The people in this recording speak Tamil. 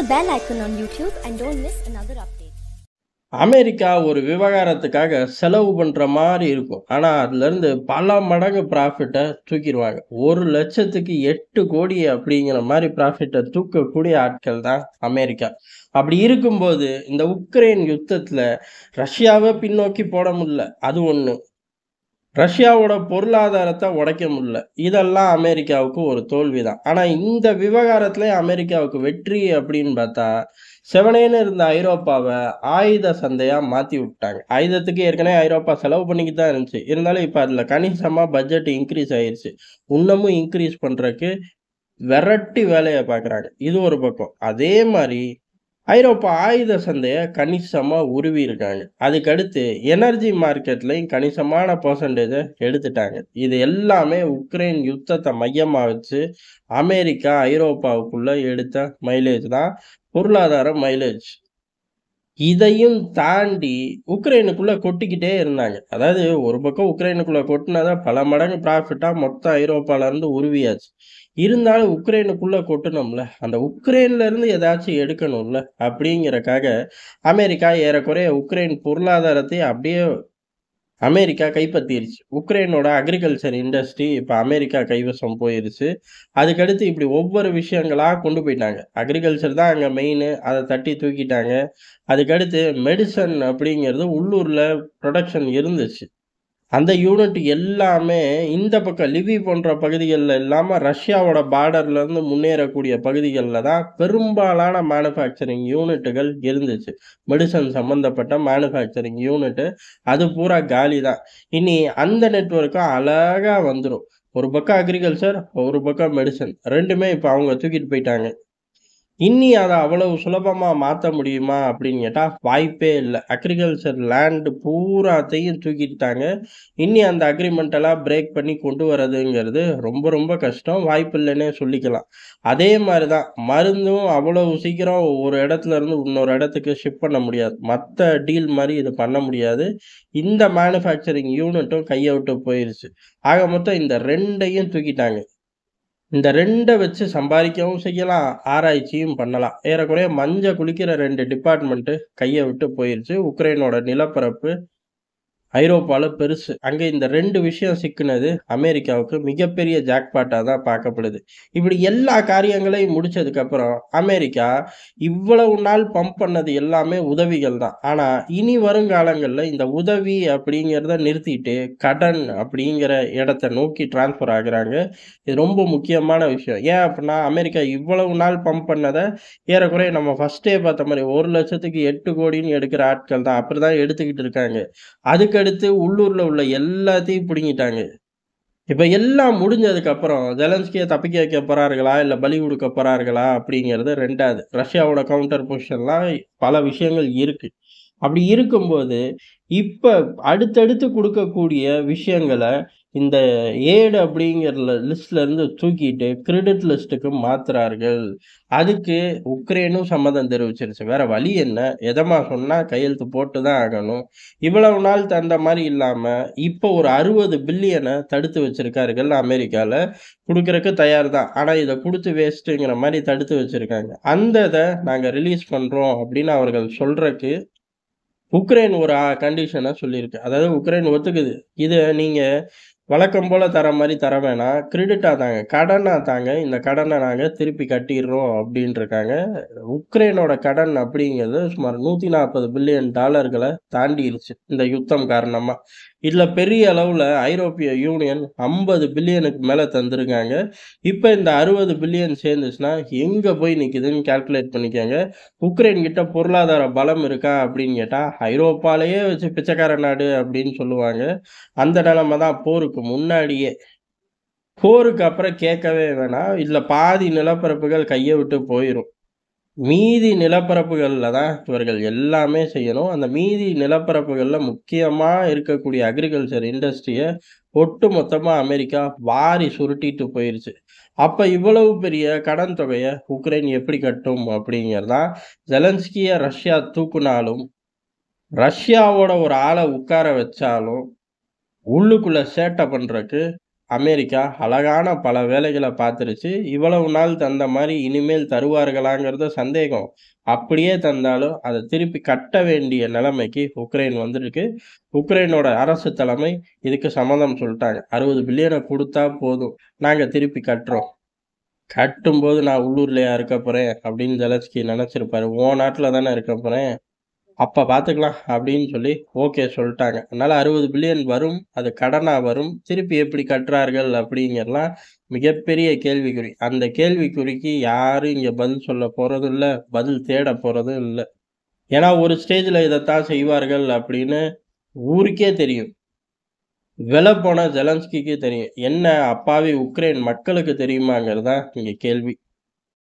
the bell icon on YouTube and don't miss another update. America ஒரு விவகாரத்துக்காக செலவு பண்ற மாதிரி இருக்கும் ஆனா அதுல இருந்து பல மடங்கு ப்ராஃபிட்டை தூக்கிடுவாங்க ஒரு லட்சத்துக்கு எட்டு கோடி அப்படிங்கிற மாதிரி ப்ராஃபிட்டை தூக்கக்கூடிய ஆட்கள் தான் அமெரிக்கா அப்படி இருக்கும்போது இந்த உக்ரைன் யுத்தத்துல ரஷ்யாவை பின்னோக்கி போட முடியல அது ஒண்ணு ரஷ்யாவோட பொருளாதாரத்தை உடைக்க முடியல இதெல்லாம் அமெரிக்காவுக்கு ஒரு தோல்வி தான் ஆனால் இந்த விவகாரத்துல அமெரிக்காவுக்கு வெற்றி அப்படின்னு பார்த்தா செவனேன்னு இருந்த ஐரோப்பாவை ஆயுத சந்தையா மாத்தி விட்டாங்க ஆயுதத்துக்கு ஏற்கனவே ஐரோப்பா செலவு பண்ணிக்கிட்டு தான் இருந்துச்சு இருந்தாலும் இப்போ அதில் கணிசமாக பட்ஜெட் இன்க்ரீஸ் ஆயிருச்சு இன்னமும் இன்க்ரீஸ் பண்றதுக்கு விரட்டி வேலையை பார்க்குறாங்க இது ஒரு பக்கம் அதே மாதிரி ஐரோப்பா ஆயுத சந்தையை கணிசமாக உருவி இருக்காங்க அதுக்கடுத்து எனர்ஜி மார்க்கெட்லையும் கணிசமான பர்சன்டேஜை எடுத்துட்டாங்க இது எல்லாமே உக்ரைன் யுத்தத்தை மையமாக வச்சு அமெரிக்கா ஐரோப்பாவுக்குள்ள எடுத்த மைலேஜ் தான் பொருளாதார மைலேஜ் இதையும் தாண்டி உக்ரைனுக்குள்ள கொட்டிக்கிட்டே இருந்தாங்க அதாவது ஒரு பக்கம் உக்ரைனுக்குள்ள கொட்டினதா பல மடங்கு ப்ராஃபிட்டா மொத்த ஐரோப்பால இருந்து உருவியாச்சு இருந்தாலும் உக்ரைனுக்குள்ள கொட்டணும்ல அந்த உக்ரைன்ல இருந்து ஏதாச்சும் எடுக்கணும்ல அப்படிங்கறக்காக அமெரிக்கா ஏறக்குறைய உக்ரைன் பொருளாதாரத்தை அப்படியே அமெரிக்கா கைப்பற்றிருச்சு உக்ரைனோட அக்ரிகல்ச்சர் இண்டஸ்ட்ரி இப்போ அமெரிக்கா கைவசம் போயிருச்சு அதுக்கடுத்து இப்படி ஒவ்வொரு விஷயங்களாக கொண்டு போயிட்டாங்க அக்ரிகல்ச்சர் தான் அங்கே மெயின் அதை தட்டி தூக்கிட்டாங்க அதுக்கடுத்து மெடிசன் அப்படிங்கிறது உள்ளூரில் ப்ரொடக்ஷன் இருந்துச்சு அந்த யூனிட் எல்லாமே இந்த பக்கம் லிவி போன்ற பகுதிகளில் இல்லாமல் ரஷ்யாவோட பார்டர்லேருந்து முன்னேறக்கூடிய பகுதிகளில் தான் பெரும்பாலான மேனுஃபேக்சரிங் யூனிட்டுகள் இருந்துச்சு மெடிசன் சம்மந்தப்பட்ட மேனுஃபேக்சரிங் யூனிட்டு அது பூரா காலி தான் இனி அந்த நெட்ஒர்க்கும் அழகாக வந்துடும் ஒரு பக்கம் அக்ரிகல்ச்சர் ஒரு பக்கம் மெடிசன் ரெண்டுமே இப்போ அவங்க தூக்கிட்டு போயிட்டாங்க இன்னி அதை அவ்வளவு சுலபமாக மாற்ற முடியுமா அப்படின்னு கேட்டால் வாய்ப்பே இல்லை அக்ரிகல்ச்சர் லேண்டு பூராத்தையும் தூக்கிட்டாங்க இன்னி அந்த அக்ரிமெண்டெல்லாம் பிரேக் பண்ணி கொண்டு வரதுங்கிறது ரொம்ப ரொம்ப கஷ்டம் வாய்ப்பு இல்லைன்னே சொல்லிக்கலாம் அதே மாதிரி தான் மருந்தும் அவ்வளவு சீக்கிரம் ஒரு இடத்துல இருந்து இன்னொரு இடத்துக்கு ஷிப் பண்ண முடியாது மற்ற டீல் மாதிரி இது பண்ண முடியாது இந்த மேனுஃபேக்சரிங் யூனிட்டும் கையை விட்டு போயிருச்சு ஆக மொத்தம் இந்த ரெண்டையும் தூக்கிட்டாங்க இந்த ரெண்டை வச்சு சம்பாதிக்கவும் செய்யலாம் ஆராய்ச்சியும் பண்ணலாம் ஏறக்குறைய மஞ்ச குளிக்கிற ரெண்டு டிபார்ட்மெண்ட்டு கையை விட்டு போயிருச்சு உக்ரைனோட நிலப்பரப்பு ஐரோப்பாவில் பெருசு அங்கே இந்த ரெண்டு விஷயம் சிக்கினது அமெரிக்காவுக்கு மிகப்பெரிய ஜாக்பாட்டாக தான் பார்க்கப்படுது இப்படி எல்லா காரியங்களையும் முடிச்சதுக்கப்புறம் அமெரிக்கா இவ்வளவு நாள் பம்ப் பண்ணது எல்லாமே உதவிகள் தான் ஆனால் இனி வருங்காலங்களில் இந்த உதவி அப்படிங்கிறத நிறுத்திட்டு கடன் அப்படிங்கிற இடத்த நோக்கி டிரான்ஸ்ஃபர் ஆகுறாங்க இது ரொம்ப முக்கியமான விஷயம் ஏன் அப்படின்னா அமெரிக்கா இவ்வளவு நாள் பம்ப் பண்ணதை ஏறக்குறைய நம்ம ஃபர்ஸ்டே பார்த்த மாதிரி ஒரு லட்சத்துக்கு எட்டு கோடின்னு எடுக்கிற ஆட்கள் தான் அப்படி தான் எடுத்துக்கிட்டு இருக்காங்க அதுக்கடுத்து உள்ளூரில் உள்ள எல்லாத்தையும் பிடுங்கிட்டாங்க இப்போ எல்லாம் முடிஞ்சதுக்கு அப்புறம் ஜெலன்ஸ்கியை தப்பிக்க வைக்க போறார்களா இல்லை பலி கொடுக்க போறார்களா அப்படிங்கிறது ரெண்டாவது ரஷ்யாவோட கவுண்டர் பொசிஷன்லாம் பல விஷயங்கள் இருக்கு அப்படி இருக்கும்போது இப்போ அடுத்தடுத்து கொடுக்கக்கூடிய விஷயங்களை இந்த ஏடு அப்படிங்கிற லிஸ்ட்ல இருந்து தூக்கிட்டு கிரெடிட் லிஸ்ட்டுக்கு மாத்துறார்கள் அதுக்கு உக்ரைனும் சம்மதம் தெரிவிச்சிருச்சு வேற வழி என்ன எதமா சொன்னா கையெழுத்து போட்டு தான் ஆகணும் இவ்வளவு நாள் தந்த மாதிரி இல்லாம இப்போ ஒரு அறுபது பில்லியனை தடுத்து வச்சிருக்கார்கள் அமெரிக்கால கொடுக்கறதுக்கு தயார் தான் ஆனா இதை கொடுத்து வேஸ்ட்டுங்கிற மாதிரி தடுத்து வச்சிருக்காங்க அந்த இதை நாங்க ரிலீஸ் பண்றோம் அப்படின்னு அவர்கள் சொல்றதுக்கு உக்ரைன் ஒரு கண்டிஷனை சொல்லியிருக்கு அதாவது உக்ரைன் ஒத்துக்குது இதை நீங்க வழக்கம் போல தர மாதிரி தர வேணாம் கிரெடிட்டா தாங்க கடனா தாங்க இந்த கடனை நாங்க திருப்பி கட்டிடுறோம் அப்படின்னு இருக்காங்க உக்ரைனோட கடன் அப்படிங்கிறது சுமார் நூத்தி நாற்பது பில்லியன் டாலர்களை தாண்டிருச்சு இந்த யுத்தம் காரணமா இதுல பெரிய அளவுல ஐரோப்பிய யூனியன் ஐம்பது பில்லியனுக்கு மேல தந்திருக்காங்க இப்ப இந்த அறுபது பில்லியன் சேர்ந்துச்சுன்னா எங்க போய் நிக்குதுன்னு கால்குலேட் பண்ணிக்கோங்க உக்ரைன் கிட்ட பொருளாதார பலம் இருக்கா அப்படின்னு கேட்டா ஐரோப்பாலேயே வச்சு பிச்சைக்கார நாடு அப்படின்னு சொல்லுவாங்க அந்த நிலைமை தான் போருக்கு முன்னாடியே போருக்கு அப்புறம் கேட்கவே வேணாம் இதுல பாதி நிலப்பரப்புகள் கையை விட்டு போயிடும் மீதி நிலப்பரப்புகளில் தான் இவர்கள் எல்லாமே செய்யணும் அந்த மீதி நிலப்பரப்புகளில் முக்கியமாக இருக்கக்கூடிய அக்ரிகல்ச்சர் இண்டஸ்ட்ரியை ஒட்டு மொத்தமாக அமெரிக்கா வாரி சுருட்டிட்டு போயிருச்சு அப்போ இவ்வளவு பெரிய கடன் தொகையை உக்ரைன் எப்படி கட்டும் அப்படிங்கிறதான் ஜெலன்ஸ்கியை ரஷ்யா தூக்குனாலும் ரஷ்யாவோட ஒரு ஆளை உட்கார வச்சாலும் உள்ளுக்குள்ள சேட்டை பண்றதுக்கு அமெரிக்கா அழகான பல வேலைகள பார்த்துருச்சு. இவ்வளவு நாள் தந்த மாரி இனிமேல் தருவார்களாங்கிறது சந்தேகம். அப்படியே தந்தாலும், அத திருப்பி கட்ட வேண்டிய நிலைமைக்கு உக்ரைன் வந்திருக்கு. உக்ரைனோட அரசு தலைமை இதுக்கு சம்மதம் சொல்ட்டாங்க. 60 பில்லியன குடுத்தா போதும். நாங்க திருப்பி கட்டுறோம். கட்டும்போது நான் உள்ளூர்லயா இருக்க போறேன் அப்படின்னு ஜெலன்ஸ்கி நெனச்சிருப்பாரு. உன் நாட்டுல தானே இருக்க போறேன். அப்ப பார்த்துக்கலாம் அப்படின்னு சொல்லி ஓகே சொல்ட்டாங்க. அதனால 60 பில்லியன் வரும். அது கடனா வரும். திருப்பி எப்படி கட்டுறார்கள் அப்படிங்கிறலாம் மிகப்பெரிய கேள்விக்குறி. அந்த கேள்விக்குறிக்கு யாரும் இங்க பதில் சொல்ல போறதும் இல்ல. பதில் தேட போறதும் இல்ல. ஏன்னா ஒரு ஸ்டேஜ்ல இதத்தான் செய்வார்கள் அப்படின்னு ஊருக்கே தெரியும். வெலப்போன ஜெலன்ஸ்கிக்கு தெரியும். என்ன அப்பாவி உக்ரைன் மக்களுக்கு தெரியுமாங்கிறது தான் இங்க கேள்வி.